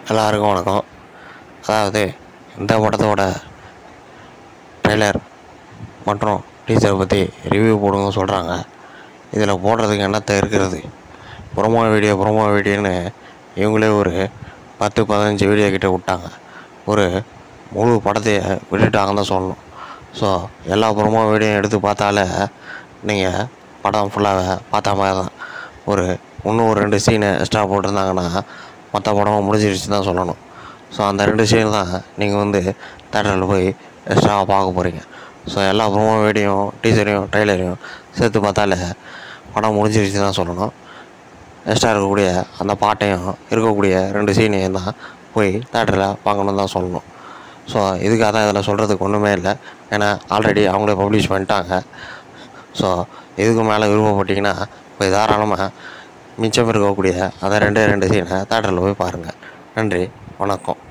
எல்லாருக்கும் வணக்கம் அதாவது இந்த படத்தோட ட்ரெய்லர் மற்றும் டீச்சரை பற்றி ரிவ்யூ போடுங்க சொல்கிறாங்க இதில் போடுறதுக்கு என்னத்த இருக்கிறது ப்ரொமோ வீடியோ ப்ரொமோ வீடியோன்னு இவங்களே ஒரு பத்து பதினஞ்சு வீடியோ கிட்ட விட்டாங்க ஒரு முழு படத்தையே விட்டுட்டாங்கன்னு தான் சொல்லணும் ஸோ எல்லா ப்ரொமோ வீடியோ எடுத்து பார்த்தாலே நீங்கள் படம் ஃபுல்லாக பார்த்த மாதிரி தான் ஒரு இன்னும் ஒரு ரெண்டு சீனு எக்ஸ்ட்ரா போட்டிருந்தாங்கன்னா மற்ற படம் முடிஞ்சிருச்சு தான் சொல்லணும் ஸோ அந்த ரெண்டு சீன் தான் நீங்கள் வந்து தேட்டரில் போய் எக்ஸ்ட்ராவாக பார்க்க போகிறீங்க ஸோ எல்லா ப்ரோமோ வீடியோ டீச்சரையும் ட்ரெய்லரையும் சேர்த்து பார்த்தாலே படம் முடிஞ்சிருச்சு தான் சொல்லணும் எக்ஸ்ட்ரா இருக்கக்கூடிய அந்த பாட்டையும் இருக்கக்கூடிய ரெண்டு சீனையும் தான் போய் தேட்டரில் பார்க்கணும் தான் சொல்லணும் ஸோ இதுக்காக தான் இதில் சொல்கிறதுக்கு ஒன்றுமே இல்லை ஏன்னா ஆல்ரெடி அவங்களே பப்ளிஷ் பண்ணிட்டாங்க ஸோ இதுக்கு மேலே விருப்பப்பட்டீங்கன்னா போய் தாராளமாக மிச்சம் இருக்கக்கூடிய அந்த ரெண்டே ரெண்டு சீனை தேட்டரில் போய் பாருங்கள் நன்றி வணக்கம்